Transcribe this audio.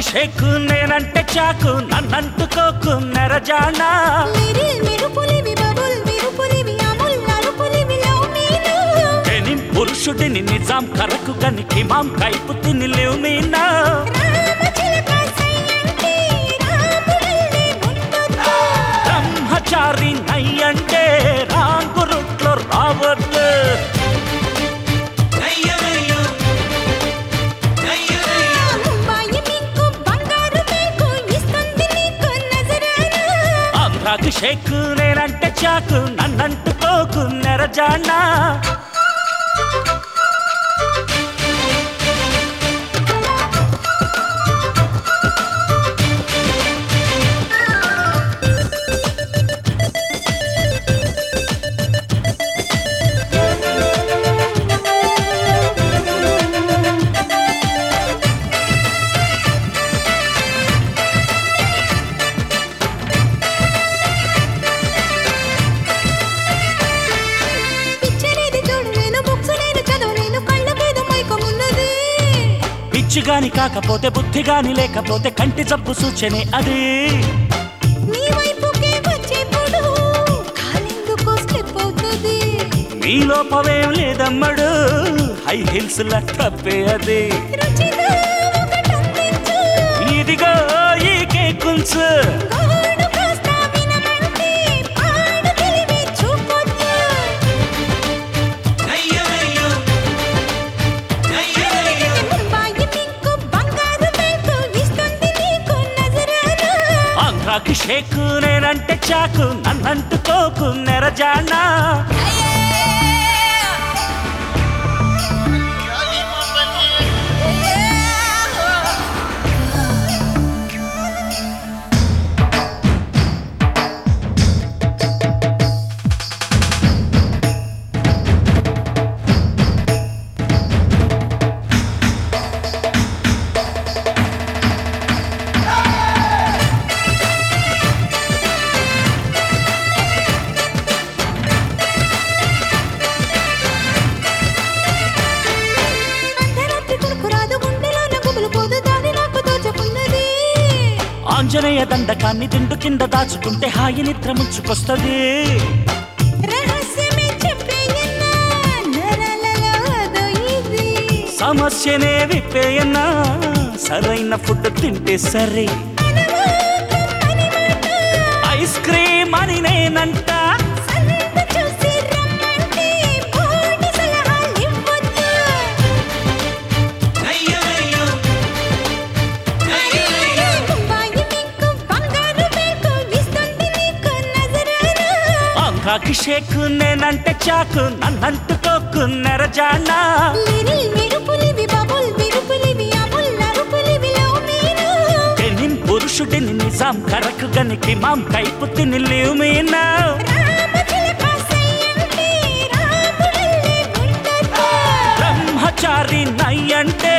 షేకు నేనంటే చాకు నన్నంటుకోకు నెరజానా లిరిల్ మెరుపులివి బబుల్ విరుపులివి అముల్ నలుపులివి లవ్ మీను ఎనిం పురుషుడిని నిజాం కరకు గని కిమాం కైపు తిని లేవు మీనా రామచిలక సయ్యంటే రాముడల్లే ముందొద్దు బ్రహ్మచారి నయ్యంటే రాంగురుట్లో రావద్దు ముంబాయి మీకు బంగారు మీకు ఇస్తుంది నీకు నజరానా ఆంధ్రాకి షేకు నేనంటే చాకు నన్నంటుకోకు నెరజానా పిచ్చనేది చూడు నేను బుక్స్ నేను చదువు నేను కళ్ళ మీద మైకమున్నది పిచ్చి గాని కాకపోతే బుద్ధి గాని లేకపోతే కంటి జబ్బు సూచనే అది నీ వైపుకే వచ్చేప్పుడు కాలెందుకు స్లిప్ అవుతుంది నీ లోపమేం లేదమ్మడు హై హిల్స్ తప్పే అది రుచిగా ఒకటందించు ఇదిగో ఈ కేకుంచు గోడు కాస్త వినమంటే పాడు తెలివి చూపొద్దు ముంబాయి మీకు బంగారు మీకు ఇస్తుంది నీకు నజరానా ఆంధ్రాకి షేకు నేనంటే చాకు నన్నంటుకోకు నెరజానా అర్ధరాత్రి కొనుక్కు రాదు గుండెలోన గుబులు పోదు దారి నాకు దోచుకున్నది ఆంజనేయ దండకాన్ని దిండు కింద దాచుకుంటే హాయి నిద్ర ముంచుకొస్తుంది రహస్యమే చెప్పేయన్నా నరలలో అదో ఇది సమస్యనే విప్పేయన్నా సరైన ఫుడ్ తింటే సరే అనువాదం అని మాట ఐస్ క్రీమ్ అని నేనంట సంత చూసి రమ్మంటే బోడి సలహాలు ఇవ్వొద్దు ముంబాయి మీకు బంగారు మీకు ఇస్తుంది నీకు నజరానా ఆంధ్రాకి షేకు నేనంటే చాకు నన్నంటుకోకు నెరజానా లిరిల్ మెరుపులివి బబుల్ విరుపులివి అముల్ నరుపులివి లవ్ మీను ఎనిం పురుషుడిని నిజాం కరకు గనికి మాం కైపు తిని లేవు మీనా రామచిలక సయ్యంటే రాముడల్లే ముందొద్దు బ్రహ్మచారి నయ్యంటే